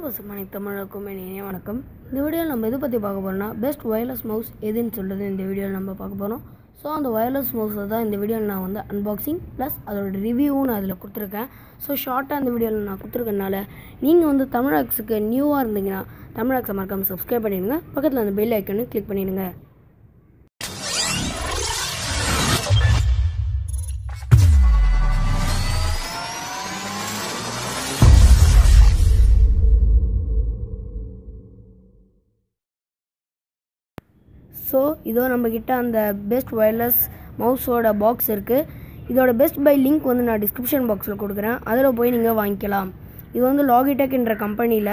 பசுமணி தமிழுக்கும் இனிய வணக்கம் இந்த வீடியோவில் நம்ம எது பற்றி பார்க்க போகிறோம்னா பெஸ்ட் ஒயர்லெஸ் மவுஸ் எதுன்னு சொல்கிறது இந்த வீடியோவில் நம்ம பார்க்க போகிறோம் ஸோ அந்த ஒயர்லெஸ் மவுஸை தான் இந்த வீடியோவில் நான் வந்து அன்பாக்சிங் ப்ளஸ் அதோட ரிவ்யூவும் நான் அதில் கொடுத்துருக்கேன் ஸோ ஷார்ட்டாக அந்த வீடியோவில் நான் கொடுத்துருக்கனால நீங்கள் வந்து தமிழாக்ஸுக்கு நியூவாக இருந்தீங்கன்னா தமிழாக்ஸை மறக்காமல் சப்ஸ்கிரைப் பண்ணிடுங்க பக்கத்தில் அந்த பெல் ஐக்கனு கிளிக் பண்ணிடுங்க ஸோ இதோ நம்மக்கிட்ட அந்த பெஸ்ட் ஒயர்லெஸ் மவுஸோட பாக்ஸ் இருக்குது இதோட பெஸ்ட் பை லிங்க் வந்து நான் டிஸ்கிரிப்ஷன் பாக்ஸில் கொடுக்குறேன் அதில் போய் நீங்கள் வாங்கிக்கலாம் இது வந்து லாகிடெக் என்ற கம்பெனியில்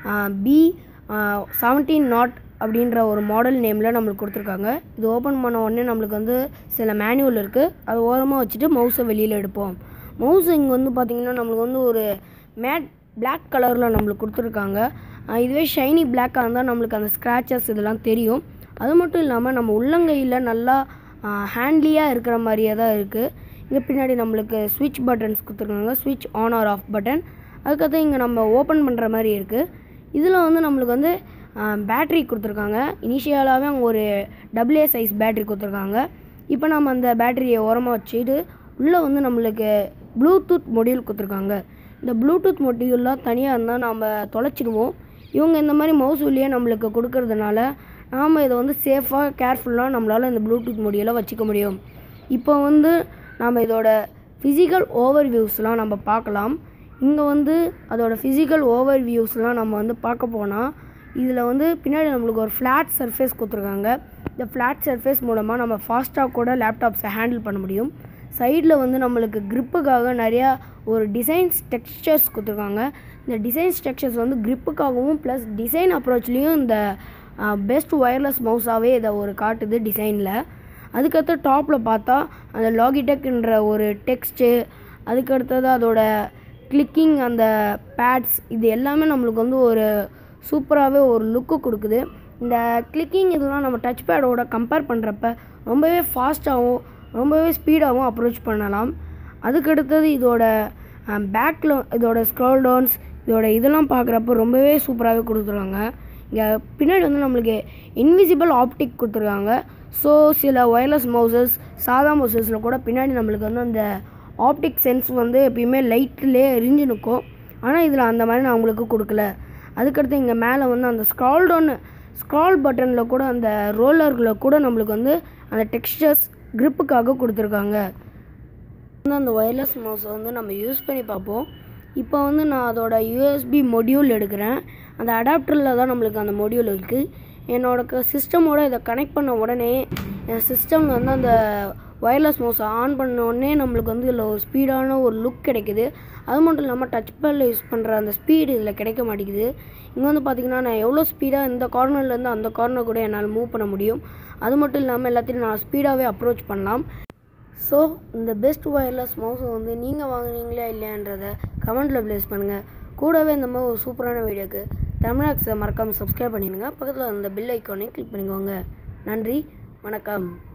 பி செவன்டீன் நாட் அப்படின்ற ஒரு மாடல் நேமில் நம்மளுக்கு கொடுத்துருக்காங்க இது ஓப்பன் பண்ண உடனே நம்மளுக்கு வந்து சில மேனுவல் இருக்குது அதை ஓரமாக வச்சுட்டு மவுஸை வெளியில் எடுப்போம் மவுஸ் இங்கே வந்து பார்த்திங்கன்னா நம்மளுக்கு வந்து ஒரு மேட் பிளாக் கலரில் நம்மளுக்கு கொடுத்துருக்காங்க ஆஹ் இதுவே ஷைனி பிளாக்காக இருந்தால் நம்மளுக்கு அந்த ஸ்க்ராச்சஸ் இதெல்லாம் தெரியும் அது மட்டும் இல்லாமல் நம்ம உள்ளங்கையில் நல்லா ஹேண்ட்லியாக இருக்கிற மாதிரியே தான் இருக்குது இங்கே பின்னாடி நம்மளுக்கு ஸ்விட்ச் பட்டன்ஸ் கொடுத்துருக்காங்க ஸ்விட்ச் ஆன் ஆர் ஆஃப் பட்டன் அதுக்கடுத்து இங்கே நம்ம ஓப்பன் பண்ணுற மாதிரி இருக்குது இதில் வந்து நம்மளுக்கு வந்து பேட்ரி கொடுத்துருக்காங்க இனிஷியலாகவே அவங்க ஒரு டபுள்ஏ சைஸ் பேட்ரி கொடுத்துருக்காங்க இப்போ நம்ம அந்த பேட்டரியை ஓரமாக வச்சுட்டு உள்ளே வந்து நம்மளுக்கு ப்ளூடூத் மொடியூல் கொடுத்துருக்காங்க இந்த ப்ளூடூத் மொடியூல்லாம் தனியாக இருந்தால் நாம் தொலைச்சிடுவோம் இவங்க இந்த மாதிரி மவுஸ் வழியே நம்மளுக்கு கொடுக்கறதுனால நாம் இதை வந்து சேஃபாக கேர்ஃபுல்லாக நம்மளால் இந்த ப்ளூடூத் மொடியூலை வச்சுக்க முடியும் இப்போ வந்து நாம் இதோட ஃபிசிக்கல் ஓவர் வியூஸ்லாம் நம்ம பார்க்கலாம் இங்கே வந்து அதோட ஃபிசிக்கல் ஓவர் வியூஸ்லாம் நம்ம வந்து பார்க்க போனால் இதில் வந்து பின்னாடி நம்மளுக்கு ஒரு ஃப்ளாட் சர்ஃபேஸ் கொடுத்துருக்காங்க இந்த ஃப்ளாட் சர்ஃபேஸ் மூலமாக நம்ம ஃபாஸ்ட்டாக கூட லேப்டாப்ஸை ஹேண்டில் பண்ண முடியும் சைடில் வந்து நம்மளுக்கு gripக்காக நிறையா ஒரு டிசைன்ஸ் டெக்ஸ்சர்ஸ் கொடுத்துருக்காங்க இந்த டிசைன்ஸ் டெக்ஸ்சர்ஸ் வந்து gripக்காகவும் ப்ளஸ் டிசைன் அப்ரோச்லேயும் இந்த பெஸ்ட் ஒயர்லெஸ் மவுஸாகவே இதை ஒரு காட்டுது டிசைனில் அதுக்கடுத்து டாப்பில் பார்த்தா அந்த லாகிடெக்ன்ற ஒரு டெக்ஸ்ட்டு அதுக்கடுத்தது அதோட கிளிக்கிங் அந்த பேட்ஸ் இது எல்லாமே நம்மளுக்கு வந்து ஒரு சூப்பராகவே ஒரு லுக்கு கொடுக்குது இந்த கிளிக்கிங் இதெல்லாம் நம்ம டச் பேடோட கம்பேர் பண்ணுறப்ப ரொம்பவே ஃபாஸ்ட்டாகவும் ரொம்பவே ஸ்பீடாகவும் அப்ரோச் பண்ணலாம் அதுக்கடுத்தது இதோட பேக்கில் இதோட ஸ்க்ரோல் டவுன்ஸ் இதோட இதெல்லாம் பார்க்குறப்ப ரொம்பவே சூப்பராகவே கொடுத்துருக்காங்க இங்கே பின்னாடி வந்து நம்மளுக்கு இன்விசிபிள் ஆப்டிக் கொடுத்துருக்காங்க ஸோ சில ஒயர்லெஸ் மவுசஸ் சாதா மவுசஸில் கூட பின்னாடி நம்மளுக்கு வந்து அந்த ஆப்டிக் சென்ஸ் வந்து எப்பயுமே லைட்லேயே எரிஞ்சு நிற்கும் ஆனால் இதில் அந்த மாதிரி நான் உங்களுக்கு கொடுக்கல அதுக்கடுத்து இங்கே மேலே வந்து அந்த ஸ்க்ரால் டவுன் ஸ்க்ரால் பட்டனில் கூட அந்த ரோலரில் கூட நம்மளுக்கு வந்து அந்த டெக்ஸ்டர்ஸ் க்ரிப்புக்காக கொடுத்துருக்காங்க வந்து அந்த ஒயர்லெஸ் மவுஸை வந்து நம்ம யூஸ் பண்ணி பார்ப்போம் இப்போ வந்து நான் அதோட யூஎஸ்பி மொடியூல் எடுக்கிறேன் அந்த அடாப்டரில் தான் நம்மளுக்கு அந்த மொடியூல் இருக்குது என்னோட சிஸ்டமோட இதை கனெக்ட் பண்ண உடனே என் சிஸ்டமில் வந்து அந்த ஒயர்லெஸ் மவுஸை ஆன் பண்ண உடனே நம்மளுக்கு வந்து இதில் ஒரு ஸ்பீடான ஒரு லுக் கிடைக்குது அது மட்டும் இல்லாமல் டச் பேடில் யூஸ் பண்ணுற அந்த ஸ்பீடு இதில் கிடைக்க மாட்டேங்குது இங்கே வந்து பார்த்திங்கன்னா நான் எவ்வளோ ஸ்பீடாக இந்த கார்னர்லேருந்து அந்த கார்னர் கூட என்னால் மூவ் பண்ண முடியும் அது மட்டும் இல்லாமல் எல்லாத்தையும் நான் ஸ்பீடாகவே அப்ரோச் பண்ணலாம் ஸோ இந்த பெஸ்ட் ஒயர்லெஸ் மவுஸை வந்து நீங்கள் வாங்குனீங்களா இல்லையான்றதை கமெண்ட்டில் ப்ளேஸ் பண்ணுங்கள் கூடவே இந்த மாதிரி ஒரு சூப்பரான வீடியோக்கு தமிழாக்ஸை மறக்காமல் சப்ஸ்கிரைப் பண்ணிடுங்க பக்கத்தில் அந்த பெல் ஐக்கானையும் கிளிக் பண்ணிக்கோங்க நன்றி வணக்கம்